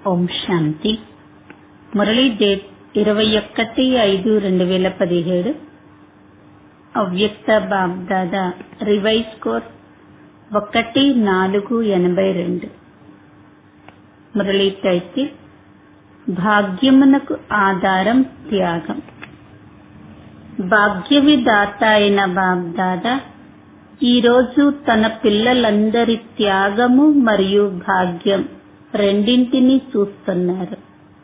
ఓం శాంతి Murali date ఇరవై ఒకటి ఐదు రెండు వేల పదిహేడు అవ్యక్త బాబ్దాదా రివైజ్ కోర్స్ ఒకటి నాలుగు ఎనభై రెండు మురళీ టైటిల్ భాగ్యమునకు ఆధారం త్యాగం భాగ్యవిదాత అయిన బాబ్దాదా ఈరోజు తన పిల్లలందరి త్యాగము మరియు భాగ్యం రెండింటినీ చూస్తున్నారు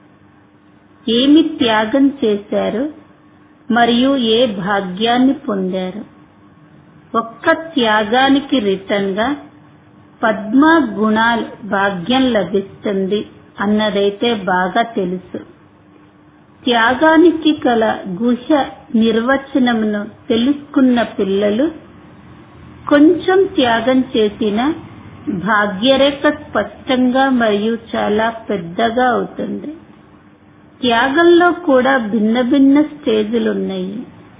ఏమి త్యాగం చేశారు మరియు ఏ భాగ్యాన్ని పొందారు ఒక్క త్యాగానికి రిటర్న్ గా పద్మ గుణాలు భాగ్యం లభిస్తుంది అన్నదైతే బాగా తెలుసు త్యాగానికి గల గుహ్య నిర్వచనమును తెలుసుకున్న పిల్లలు కొంచెం త్యాగం చేసిన భాగ్యరేఖ స్పష్టంగా మరియు చాలా పెద్దగా అవుతుంది త్యాగంలో కూడా భిన్న భిన్న స్టేజులున్నాయి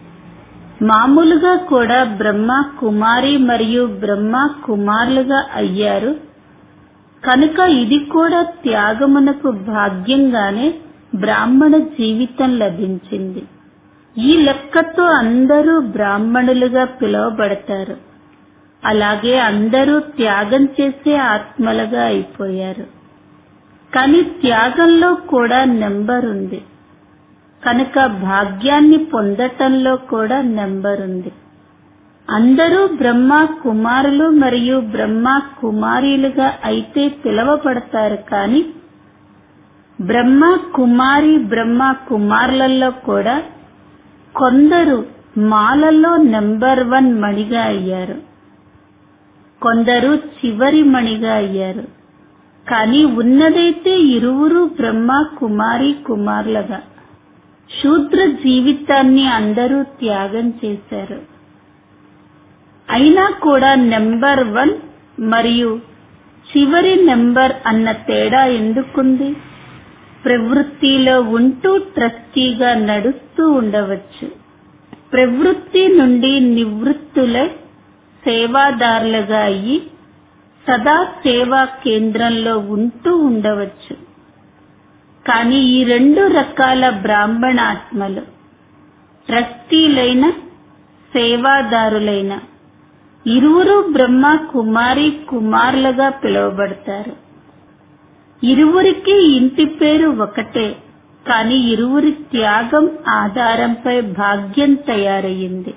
మామూలుగా కూడా బ్రహ్మ కుమారి మరియు బ్రహ్మ కుమారులుగా అయ్యారు కనుక ఇది కూడా త్యాగమునకు భాగ్యంగానే బ్రాహ్మణ జీవితం లభించింది ఈ లెక్కతో అందరూ బ్రాహ్మణులుగా పిలువబడతారు అలాగే అందరూ త్యాగం చేసే ఆత్మలుగా అయిపోయారు కానీ త్యాగంలో కూడా నెంబర్ ఉంది కనుక భాగ్యాన్ని పొందటంలో కూడా నెంబర్ ఉంది అందరూ బ్రహ్మ కుమారులు మరియు బ్రహ్మ కుమారీలుగా అయితే పిలువబడతారు కానీ బ్రహ్మ కుమారి బ్రహ్మ కుమారులలో కూడా కొందరు మాలలో నెంబర్ వన్ మణిగా అయ్యారు కొందరు చివరి మణిగా అయ్యారు కానీ ఉన్నదైతే ఇరువురు బ్రహ్మ కుమారి కుమారులుగా శూద్ర జీవితాన్ని అందరూ త్యాగం చేశారు అయినా కూడా నెంబర్ వన్ మరియు చివరి నెంబర్ అన్న తేడా ఎందుకుంది ప్రవృత్తిలో ఉంటూ ట్రస్టీగా నడుస్తూ ఉండవచ్చు ప్రవృత్తి నుండి నివృత్తులై సేవాదారులుగా అయ్యి సదా సేవా కేంద్రంలో ఉంటూ ఉండవచ్చు కానీ ఈ రెండు రకాల బ్రాహ్మణ ఆత్మలు ట్రస్టీలైన సేవాదారులైన ఇరువురు బ్రహ్మ కుమారి కుమారులుగా పిలువబడతారు ఇరువురికి ఇంటి పేరు ఒకటే కానీ ఇరువురి త్యాగం ఆధారంపై భాగ్యం తయారయ్యింది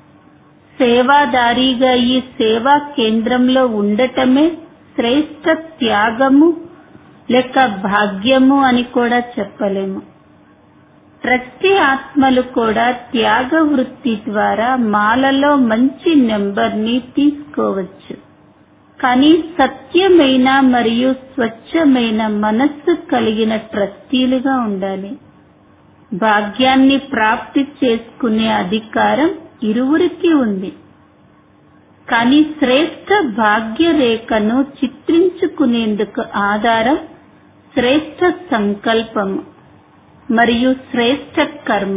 సేవాదారీగా ఈ సేవా కేంద్రంలో ఉండటమే శ్రేష్ట త్యాగము లేక భాగ్యము అని కూడా చెప్పలేము ట్రస్టీ ఆత్మలు కూడా త్యాగ వృత్తి ద్వారా మాలలో మంచి నెంబర్ని తీసుకోవచ్చు కానీ సత్యమైన మరియు స్వచ్ఛమైన మనస్సు కలిగిన ట్రస్టీలుగా ఉండాలి భాగ్యాన్ని ప్రాప్తి చేసుకునే అధికారం ఇరువురికి ఉంది కానీ శ్రేష్ట భాగ్య రేఖను చిత్రించుకునేందుకు ఆధారం శ్రేష్ట సంకల్పము మరియు శ్రేష్ట కర్మ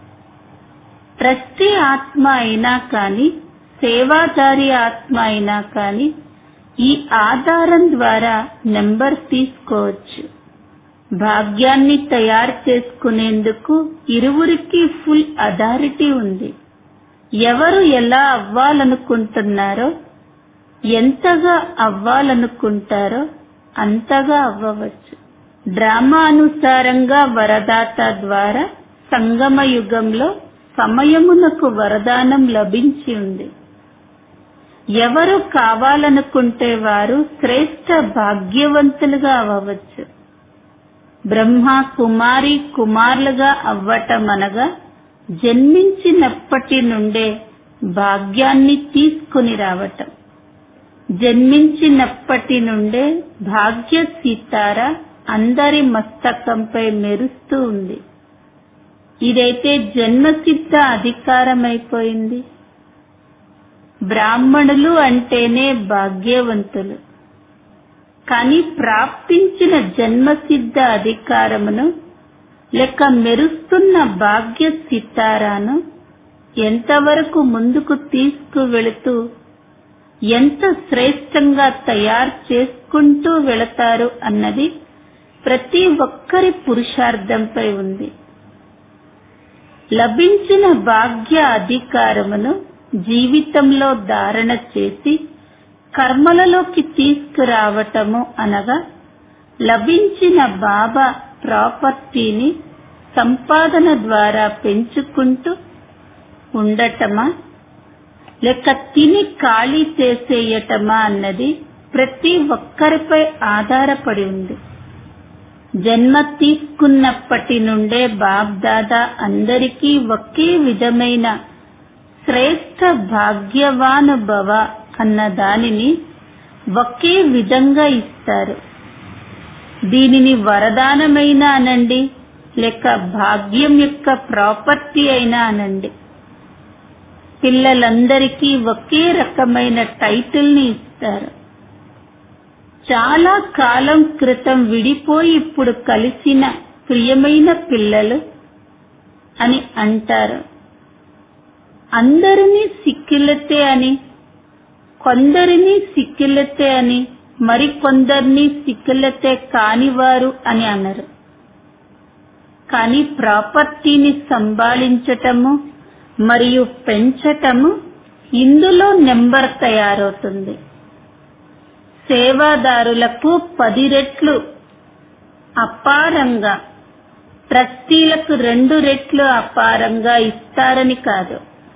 ట్రస్టీ ఆత్మ అయినా కానీ సేవాదారి ఆత్మ అయినా కానీ ఈ ఆధారం ద్వారా నెంబర్ తీసుకోవచ్చు భాగ్యాన్ని తయారు చేసుకునేందుకు ఇరువురికి ఫుల్ అథారిటీ ఉంది ఎవరు ఎలా అవ్వాలనుకుంటున్నారో ఎంతగా అవ్వాలనుకుంటారో అంతగా అవ్వవచ్చు డ్రామా అనుసారంగా వరదాత ద్వారా సంగమ యుగంలో సమయమునకు వరదానం లభించి ఉంది ఎవరు కావాలనుకుంటే వారు శ్రేష్ట భాగ్యవంతులుగా అవ్వవచ్చు బ్రహ్మ కుమారి కుమారులుగా అవ్వటం అనగా జన్మించినప్పటి నుండే భాగ్యాన్ని తీసుకుని రావటం జన్మించినప్పటి నుండే భాగ్య సీతార అందరి మస్తకంపై మెరుస్తూ ఉంది ఇదైతే జన్మసిద్ధ అధికారమైపోయింది బ్రాహ్మణులు అంటేనే భాగ్యవంతులు కానీ ప్రాప్తించిన జన్మసిద్ధ అధికారమును లేక మెరుస్తున్న భాగ్య సితారాను ఎంతవరకు ముందుకు తీసుకువెళుతూ ఎంత శ్రేష్టంగా తయారు చేసుకుంటూ వెళతారు అన్నది ప్రతి ఒక్కరి పురుషార్థంపై ఉంది లభించిన భాగ్య అధికారమును జీవితంలో ధారణ చేసి కర్మలలోకి తీసుకురావటము అనగా లభించిన బాబా ప్రాపర్టీని సంపాదన ద్వారా పెంచుకుంటూ ఉండటమా లేక తిని ఖాళీ చేసేయటమా అన్నది ప్రతి ఒక్కరిపై ఆధారపడి ఉంది జన్మ తీసుకున్నప్పటి నుండే బాబ్దాదా అందరికీ ఒకే విధమైన శ్రేష్ఠ భాగ్యవానుభవ అన్న దానిని ఒకే విధంగా ఇస్తారు దీనిని వరదానమైన అనండి లేక భాగ్యం యొక్క ప్రాపర్టీ అయినా అనండి పిల్లలందరికీ ఒకే రకమైన టైటిల్ ని ఇస్తారు చాలా కాలం క్రితం విడిపోయి ఇప్పుడు కలిసిన ప్రియమైన పిల్లలు అని అంటారు అందరినీ సిక్కిలతే అని కొందరిని సిక్కిలతే అని మరికొందరిని సిక్కిలతే కానివారు అని అన్నారు కానీ ప్రాపర్టీని సంభాళించటము మరియు పెంచటము ఇందులో నెంబర్ తయారవుతుంది సేవాదారులకు పది రెట్లు అపారంగా ట్రస్టీలకు రెండు రెట్లు అపారంగా ఇస్తారని కాదు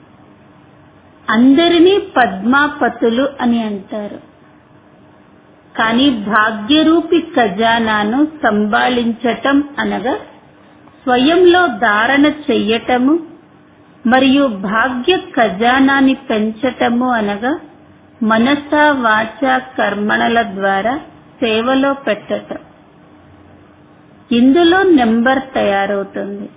అందరినీ పద్మాపతులు అని అంటారు కానీ భాగ్యరూపి ఖజానాను సంభాళించటం అనగా స్వయంలో ధారణ చెయ్యటము మరియు భాగ్య ఖజానాన్ని పెంచటము అనగా మనస వాచ కర్మణల ద్వారా సేవలో పెట్టటం ఇందులో నెంబర్ తయారవుతుంది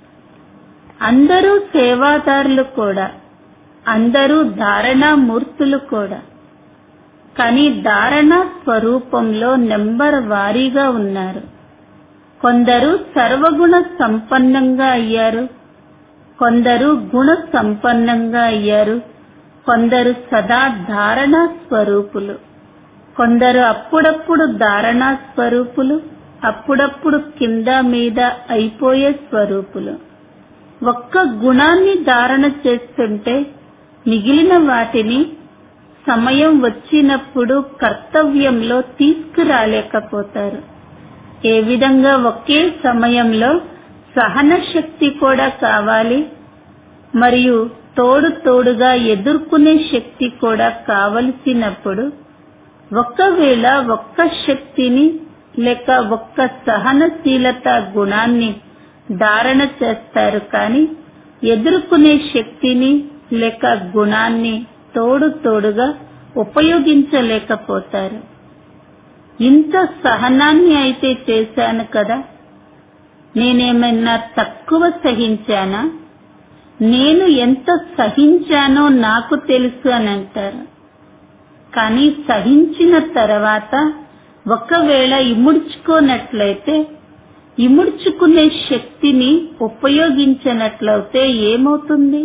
అందరూ సేవాదారులు కూడా అందరూ ధారణా మూర్తులు కూడా కానీ ధారణ స్వరూపంలో నెంబర్ వారీగా ఉన్నారు కొందరు సర్వగుణ సంపన్నంగా అయ్యారు కొందరు గుణ సంపన్నంగా అయ్యారు కొందరు సదా ధారణా స్వరూపులు కొందరు అప్పుడప్పుడు ధారణా స్వరూపులు అప్పుడప్పుడు కింద మీద అయిపోయే స్వరూపులు ఒక్క గుణాన్ని ధారణ చేస్తుంటే మిగిలిన వాటిని సమయం వచ్చినప్పుడు కర్తవ్యంలో తీసుకురాలేకపోతారు ఏ విధంగా ఒకే సమయంలో సహన శక్తి కూడా కావాలి మరియు తోడు తోడుగా ఎదుర్కొనే శక్తి కూడా కావలసినప్పుడు ఒకవేళ ఒక్క శక్తిని లేక ఒక్క సహనశీలత గుణాన్ని ధారణ చేస్తారు కానీ ఎదుర్కొనే శక్తిని లేక గుణాన్ని తోడు తోడుగా ఉపయోగించలేకపోతారు ఇంత సహనాన్ని అయితే చేశాను కదా నేనేమైనా తక్కువ సహించానా నేను ఎంత సహించానో నాకు తెలుసు అని అంటారు కానీ సహించిన తర్వాత ఒకవేళ ఇముడ్చుకోనట్లయితే ఇముడ్చుకునే శక్తిని ఉపయోగించినట్లయితే ఏమవుతుంది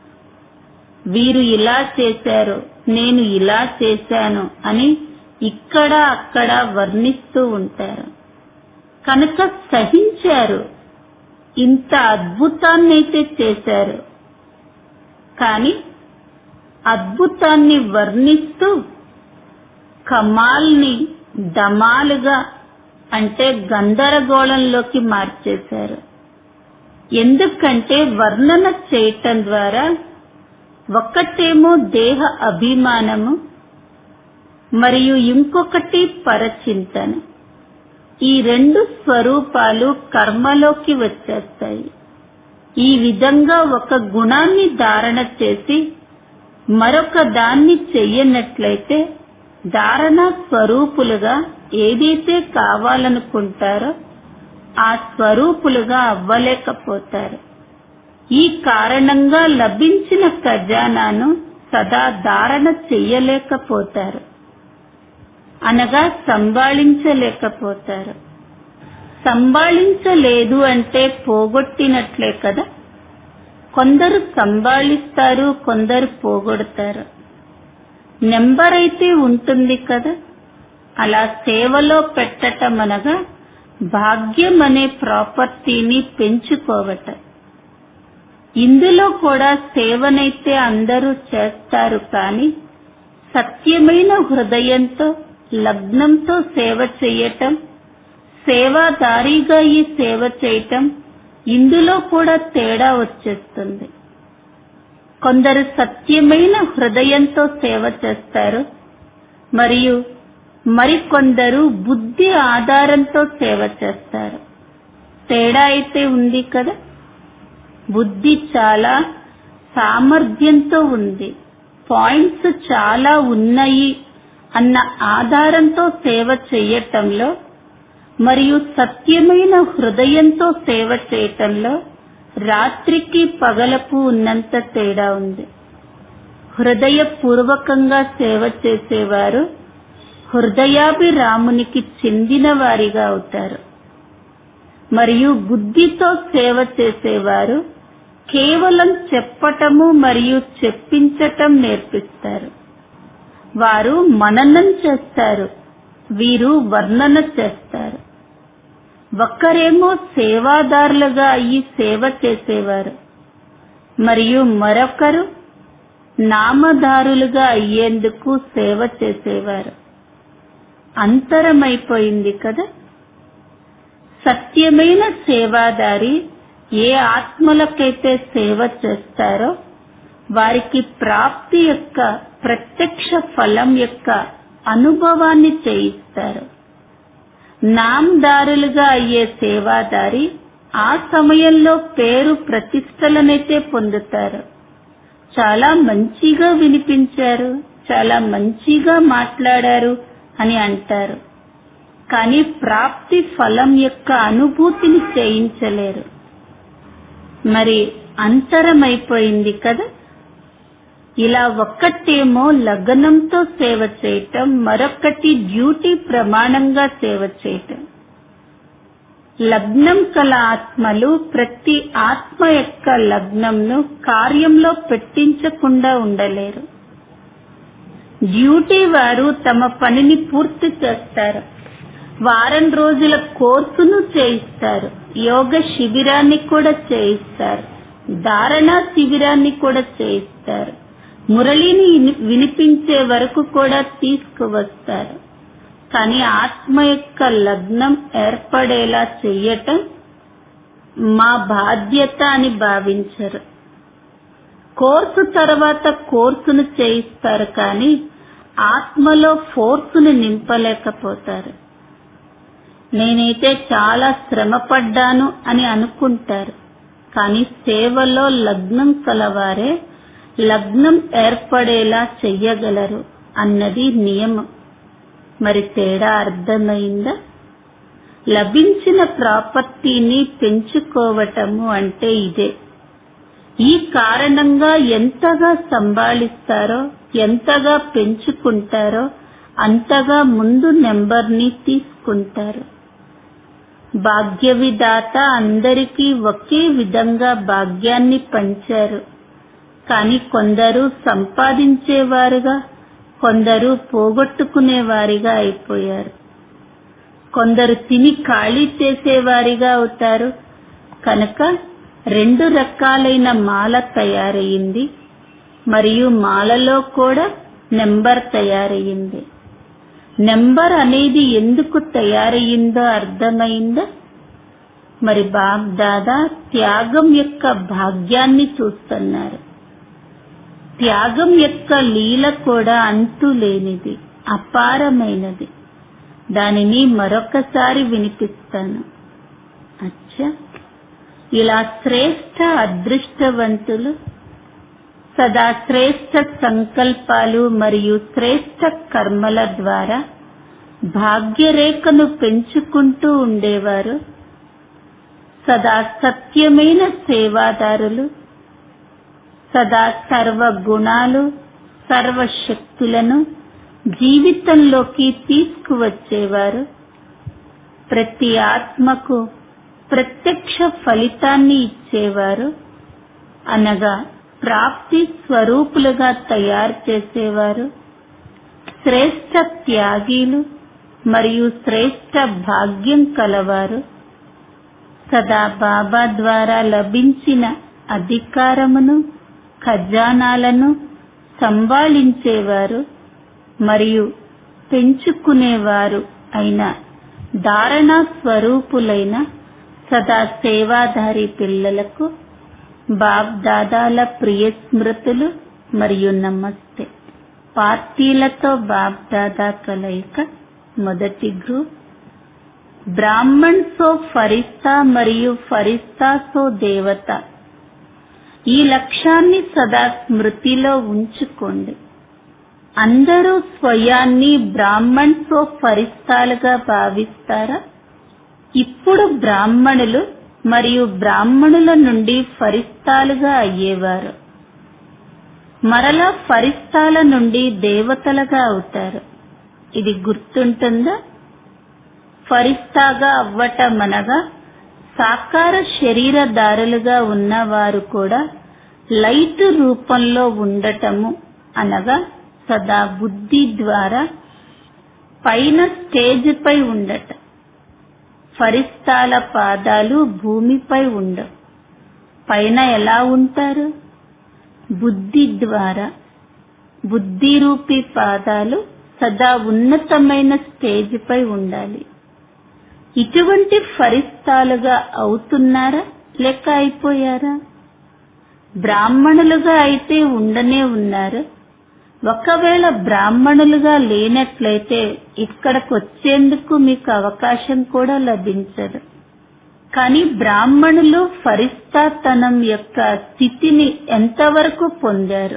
వీరు ఇలా చేశారు నేను ఇలా చేశాను అని ఇక్కడ అక్కడ వర్ణిస్తూ ఉంటారు కనుక సహించారు ఇంత అద్భుతాన్నైతే చేశారు కానీ అద్భుతాన్ని వర్ణిస్తూ కమాల్ని దమాలుగా అంటే గందరగోళంలోకి మార్చేశారు ఎందుకంటే వర్ణన చేయటం ద్వారా ఒక్కటేమో దేహ అభిమానము మరియు ఇంకొకటి పరచింతన ఈ రెండు స్వరూపాలు కర్మలోకి వచ్చేస్తాయి ఈ విధంగా ఒక గుణాన్ని ధారణ చేసి మరొక దాన్ని చెయ్యనట్లయితే ధారణ స్వరూపులుగా ఏదైతే కావాలనుకుంటారో ఆ స్వరూపులుగా అవ్వలేకపోతారు ఈ కారణంగా లభించిన ఖజానాను సదా ధారణ చెయ్యలేకపోతారు అనగా సంభాళించలేకపోతారు సంభాళించలేదు అంటే పోగొట్టినట్లే కదా కొందరు సంభాళిస్తారు కొందరు పోగొడతారు నెంబర్ అయితే ఉంటుంది కదా అలా సేవలో పెట్టటం అనగా భాగ్యం అనే ప్రాపర్టీని పెంచుకోవటం ఇందులో కూడా సేవనైతే అందరూ చేస్తారు కానీ సత్యమైన హృదయంతో లగ్నంతో సేవ చేయటం సేవాదారీగా ఈ సేవ చేయటం ఇందులో కూడా తేడా వచ్చేస్తుంది కొందరు సత్యమైన హృదయంతో సేవ చేస్తారు మరియు మరికొందరు బుద్ధి ఆధారంతో సేవ చేస్తారు తేడా అయితే ఉంది కదా బుద్ధి చాలా సామర్థ్యంతో ఉంది పాయింట్స్ చాలా ఉన్నాయి అన్న ఆధారంతో సేవ చేయటంలో మరియు సత్యమైన హృదయంతో సేవ చేయటంలో రాత్రికి పగలకు ఉన్నంత తేడా ఉంది హృదయపూర్వకంగా సేవ చేసేవారు హృదయాభిరామునికి చెందిన వారిగా అవుతారు మరియు బుద్ధితో సేవ చేసేవారు కేవలం చెప్పటము మరియు చెప్పించటం నేర్పిస్తారు వారు మననం చేస్తారు వీరు వర్ణన చేస్తారు ఒక్కరేమో సేవాదారులుగా అయ్యి సేవ చేసేవారు మరియు మరొకరు నామదారులుగా అయ్యేందుకు సేవ చేసేవారు అంతరమైపోయింది కదా సత్యమైన సేవాదారి ఏ ఆత్మలకైతే సేవ చేస్తారో వారికి ప్రాప్తి యొక్క ప్రత్యక్ష ఫలం యొక్క అనుభవాన్ని చేయిస్తారు నామదారులుగా అయ్యే సేవాదారి ఆ సమయంలో పేరు ప్రతిష్టలనైతే పొందుతారు చాలా మంచిగా వినిపించారు చాలా మంచిగా మాట్లాడారు అని అంటారు కానీ ప్రాప్తి ఫలం యొక్క అనుభూతిని చేయించలేరు మరి అంతరమైపోయింది కదా ఇలా ఒక్కటేమో లగ్నంతో సేవ చేయటం మరొకటి డ్యూటీ ప్రమాణంగా సేవ చేయటం లగ్నం కల ఆత్మలు ప్రతి ఆత్మ యొక్క లగ్నంను కార్యంలో పెట్టించకుండా ఉండలేరు డ్యూటీ వారు తమ పనిని పూర్తి చేస్తారు వారం రోజుల కోర్సును చేయిస్తారు యోగ శిబిరాన్ని కూడా చేయిస్తారు ధారణ శిబిరాన్ని కూడా చేయిస్తారు మురళిని వినిపించే వరకు కూడా తీసుకువస్తారు కానీ ఆత్మ యొక్క లగ్నం ఏర్పడేలా చెయ్యటం మా బాధ్యత అని భావించరు కోర్సు తర్వాత కోర్సును చేయిస్తారు కానీ ఆత్మలో ఫోర్సును నింపలేకపోతారు నేనైతే చాలా శ్రమపడ్డాను అని అనుకుంటారు కానీ సేవలో లగ్నం కలవారే లగ్నం ఏర్పడేలా చెయ్యగలరు అన్నది నియమం మరి తేడా అర్థమైందా లభించిన ప్రాపర్టీని పెంచుకోవటము అంటే ఇదే ఈ కారణంగా ఎంతగా సంభాళిస్తారో ఎంతగా పెంచుకుంటారో అంతగా ముందు నెంబర్ని తీసుకుంటారు భాగ్య విధాత అందరికీ ఒకే విధంగా భాగ్యాన్ని పంచారు కానీ కొందరు సంపాదించేవారుగా కొందరు పోగొట్టుకునేవారిగా అయిపోయారు కొందరు తిని ఖాళీ చేసేవారిగా అవుతారు కనుక రెండు రకాలైన మాల తయారయ్యింది మరియు మాలలో కూడా నెంబర్ తయారయ్యింది నెంబర్ అనేది ఎందుకు తయారయ్యిందో అర్థమైందా మరి బాబ్ దాదా త్యాగం యొక్క భాగ్యాన్ని చూస్తున్నారు త్యాగం యొక్క లీల కూడా అంతు లేనిది అపారమైనది దానిని మరొకసారి వినిపిస్తాను అచ్చా ఇలా శ్రేష్ట అదృష్టవంతులు సదా శ్రేష్ట సంకల్పాలు మరియు శ్రేష్ట కర్మల ద్వారా భాగ్యరేఖను పెంచుకుంటూ ఉండేవారు సదా సత్యమైన సేవాదారులు సదా సర్వ గుణాలు సర్వ శక్తులను జీవితంలోకి తీసుకువచ్చేవారు ప్రతి ఆత్మకు ప్రత్యక్ష ఫలితాన్ని ఇచ్చేవారు అనగా ప్రాప్తి స్వరూపులుగా తయారు చేసేవారు శ్రేష్ట త్యాగీలు మరియు శ్రేష్ట భాగ్యం కలవారు సదా బాబా ద్వారా లభించిన అధికారమును ఖజానాలను సంభాళించేవారు మరియు పెంచుకునేవారు అయిన ధారణా స్వరూపులైన సదా సేవాధారి పిల్లలకు బాబ్ దాదాల ప్రియ స్మృతులు మరియు నమస్తే పార్టీలతో బాబ్ దాదా కలయిక మొదటి గ్రూప్ బ్రాహ్మణ్ సో ఫరిస్తా మరియు ఫరిస్తా సో దేవత ఈ లక్ష్యాన్ని సదా స్మృతిలో ఉంచుకోండి అందరూ స్వయాన్ని బ్రాహ్మణ్ సో ఫరిస్తాలుగా భావిస్తారా ఇప్పుడు బ్రాహ్మణులు మరియు బ్రాహ్మణుల నుండి ఫరిస్తాలుగా అయ్యేవారు మరలా ఫరిస్తాల నుండి దేవతలుగా అవుతారు ఇది గుర్తుంటుందా ఫరిస్తాగా అవ్వటం అనగా సాకార శరీరదారులుగా ఉన్నవారు కూడా లైట్ రూపంలో ఉండటము అనగా సదా బుద్ధి ద్వారా పైన స్టేజ్ పై ఉండటం ఫరిస్తాల పాదాలు భూమిపై ఉండవు పైన ఎలా ఉంటారు బుద్ధి ద్వారా బుద్ధి రూపీ పాదాలు సదా ఉన్నతమైన స్టేజ్ పై ఉండాలి ఇటువంటి ఫరిస్తాలుగా అవుతున్నారా లేక అయిపోయారా బ్రాహ్మణులుగా అయితే ఉండనే ఉన్నారు ఒకవేళ బ్రాహ్మణులుగా లేనట్లయితే ఇక్కడికి వచ్చేందుకు మీకు అవకాశం కూడా లభించదు కానీ బ్రాహ్మణులు ఫరిస్తాతనం యొక్క స్థితిని ఎంతవరకు పొందారు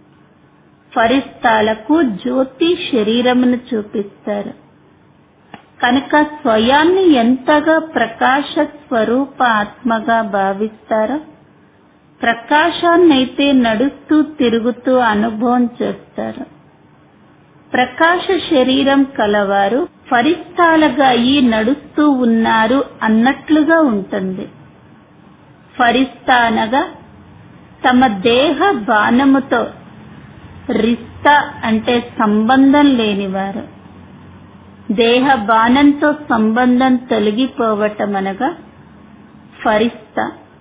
ఫరిస్తాలకు జ్యోతి శరీరమును చూపిస్తారు కనుక స్వయాన్ని ఎంతగా ప్రకాశ స్వరూప ఆత్మగా భావిస్తారో ప్రకాశాన్నైతే నడుస్తూ తిరుగుతూ అనుభవం చేస్తారు ప్రకాశ శరీరం కలవారు ఫరిస్తాలుగా అయి నడుస్తూ ఉన్నారు అన్నట్లుగా ఉంటుంది ఫరిస్తా అనగా తమ దేహ బాణముతో రిస్తా అంటే సంబంధం లేనివారు దేహ బాణంతో సంబంధం తొలగిపోవటం అనగా ఫరిస్తా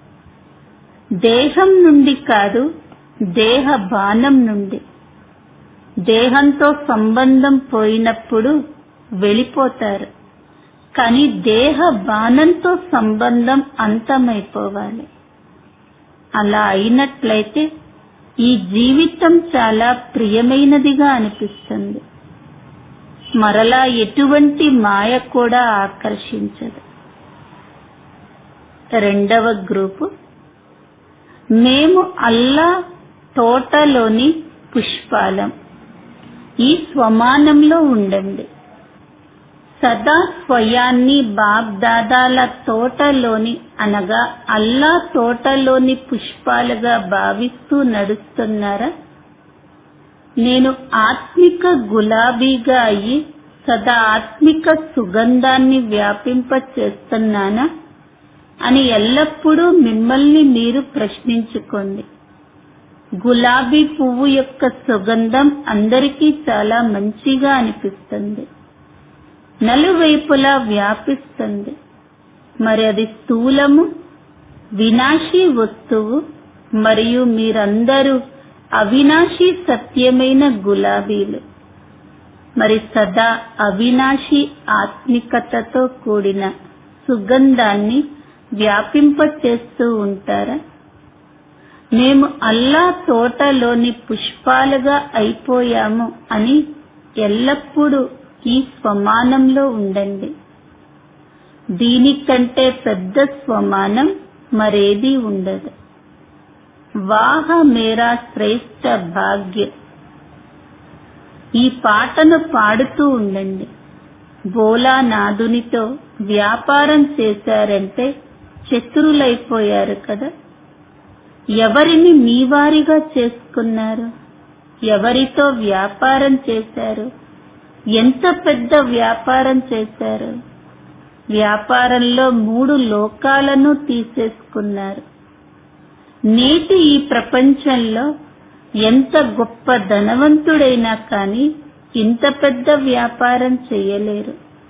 దేహం నుండి కాదు దేహ బాణం నుండి దేహంతో సంబంధం పోయినప్పుడు వెళ్ళిపోతారు కానీ దేహ బాణంతో సంబంధం అంతమైపోవాలి అలా అయినట్లయితే ఈ జీవితం చాలా ప్రియమైనదిగా అనిపిస్తుంది మరలా ఎటువంటి మాయ కూడా ఆకర్షించదు రెండవ గ్రూపు మేము అల్లా తోటలోని పుష్పాలం ఈ స్వమానంలో ఉండండి సదా స్వయాన్ని బాబ్ దాదాల తోటలోని అనగా అల్లా తోటలోని పుష్పాలుగా భావిస్తూ నడుస్తున్నారా నేను ఆత్మిక గులాబీగా అయ్యి సదా ఆత్మిక సుగంధాన్ని వ్యాపింప చేస్తున్నానా అని ఎల్లప్పుడూ మిమ్మల్ని మీరు ప్రశ్నించుకోండి గులాబీ పువ్వు యొక్క సుగంధం అందరికీ చాలా మంచిగా అనిపిస్తుంది నలువైపులా వ్యాపిస్తుంది మరి అది స్థూలము వినాశీ వస్తువు మరియు మీరందరూ అవినాశీ సత్యమైన గులాబీలు మరి సదా అవినాశీ ఆత్మికతతో కూడిన సుగంధాన్ని వ్యాపింపచేస్తూ ఉంటారా మేము అల్లా తోటలోని పుష్పాలుగా అయిపోయాము అని ఎల్లప్పుడూ ఈ స్వమానంలో ఉండండి దీనికంటే పెద్ద స్వమానం మరేదీ ఉండదు వాహ మేరా శ్రేష్ట భాగ్య ఈ పాటను పాడుతూ ఉండండి భోలానాథునితో వ్యాపారం చేశారంటే శత్రులైపోయారు కదా ఎవరిని మీ వారిగా చేసుకున్నారు ఎవరితో వ్యాపారం చేశారు ఎంత పెద్ద వ్యాపారం చేశారు వ్యాపారంలో మూడు లోకాలను తీసేసుకున్నారు నేటి ఈ ప్రపంచంలో ఎంత గొప్ప ధనవంతుడైనా కానీ ఇంత పెద్ద వ్యాపారం చేయలేరు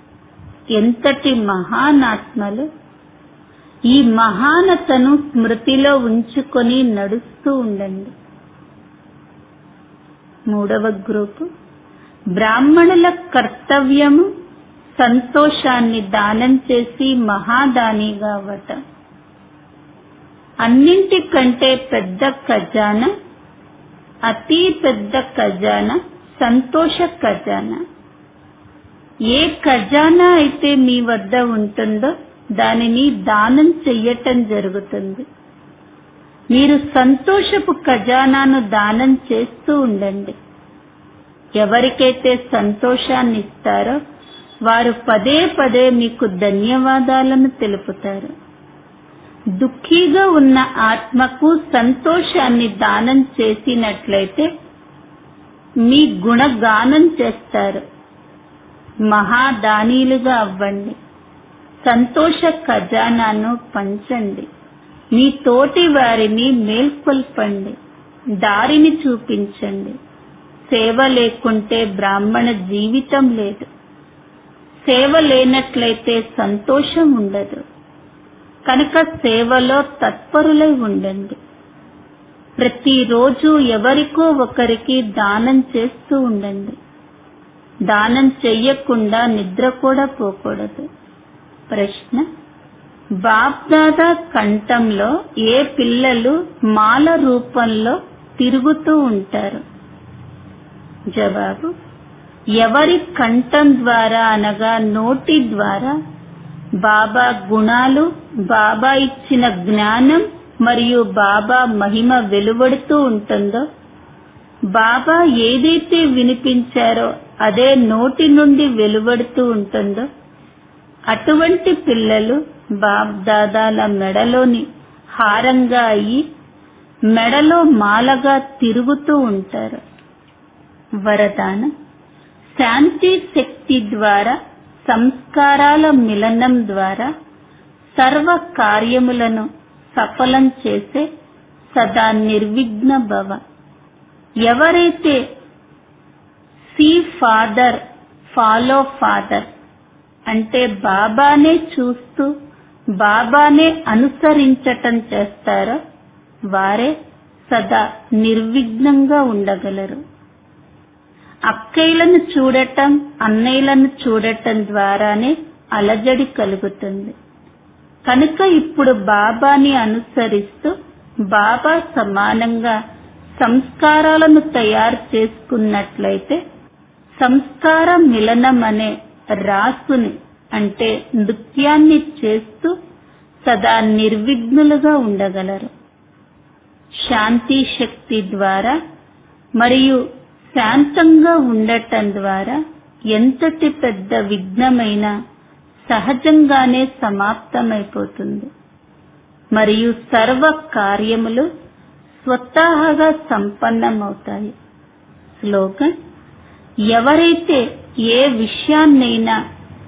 ఎంతటి మహానాత్మలు ఈ మహానతను స్మృతిలో ఉంచుకొని నడుస్తూ ఉండండి మూడవ గ్రూపు బ్రాహ్మణుల కర్తవ్యము సంతోషాన్ని దానం చేసి మహాదానిగా అవ్వటం అన్నింటికంటే పెద్ద ఖజానా అతి పెద్ద ఖజానా సంతోష ఖజానా ఏ ఖజానా అయితే మీ వద్ద ఉంటుందో దానిని దానం చెయ్యటం జరుగుతుంది మీరు సంతోషపు ఖజానాను దానం చేస్తూ ఉండండి ఎవరికైతే సంతోషాన్ని ఇస్తారో వారు పదే పదే మీకు ధన్యవాదాలను తెలుపుతారు దుఃఖీగా ఉన్న ఆత్మకు సంతోషాన్ని దానం చేసినట్లయితే మీ గుణగానం చేస్తారు మహాదానీలుగా అవ్వండి సంతోష ఖజానాను పంచండి మీ తోటి వారిని మేల్కొల్పండి దారిని చూపించండి సేవ లేకుంటే బ్రాహ్మణ జీవితం లేదు సేవ లేనట్లయితే సంతోషం ఉండదు కనుక సేవలో తత్పరులై ఉండండి ప్రతిరోజు ఎవరికో ఒకరికి దానం చేస్తూ ఉండండి దానం చెయ్యకుండా నిద్ర కూడా పోకూడదు ప్రశ్న బాప్దాదా కంఠంలో ఏ పిల్లలు మాల రూపంలో తిరుగుతూ ఉంటారు జవాబు ఎవరి కంఠం ద్వారా అనగా నోటి ద్వారా బాబా గుణాలు బాబా ఇచ్చిన జ్ఞానం మరియు బాబా మహిమ వెలువడుతూ ఉంటుందో బాబా ఏదైతే వినిపించారో అదే నోటి నుండి వెలువడుతూ ఉంటుందో అటువంటి పిల్లలు బాబ్ దాదాల మెడలోని హారంగా అయ్యి మెడలో మాలగా తిరుగుతూ ఉంటారు వరదానం శాంతి శక్తి ద్వారా సంస్కారాల మిలనం ద్వారా సర్వ కార్యములను సఫలం చేసే సదా నిర్విఘ్న భవ ఎవరైతే సీ ఫాదర్ ఫాలో ఫాదర్ అంటే బాబానే చూస్తూ బాబానే అనుసరించటం చేస్తారో వారే సదా నిర్విఘ్నంగా ఉండగలరు అక్కయ్యలను చూడటం అన్నయ్యలను చూడటం ద్వారానే అలజడి కలుగుతుంది కనుక ఇప్పుడు బాబాని అనుసరిస్తూ బాబా సమానంగా సంస్కారాలను తయారు చేసుకున్నట్లయితే సంస్కార మిలనం అనే రాసుని అంటే నృత్యాన్ని చేస్తూ సదా నిర్విఘ్నులుగా ఉండగలరు శాంతి శక్తి ద్వారా మరియు శాంతంగా ఉండటం ద్వారా ఎంతటి పెద్ద విఘ్నమైన సహజంగానే సమాప్తమైపోతుంది మరియు సర్వ కార్యములు స్వతహాగా సంపన్నమవుతాయి స్లోగన్ ఎవరైతే ఏ విషయాన్నైనా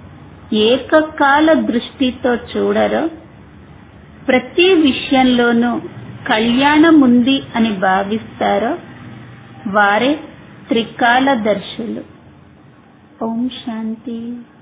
ఏకకాల దృష్టితో చూడరో ప్రతి విషయంలోనూ కళ్యాణముంది అని భావిస్తారో వారే త్రికాలదర్శులు ఓం శాంతి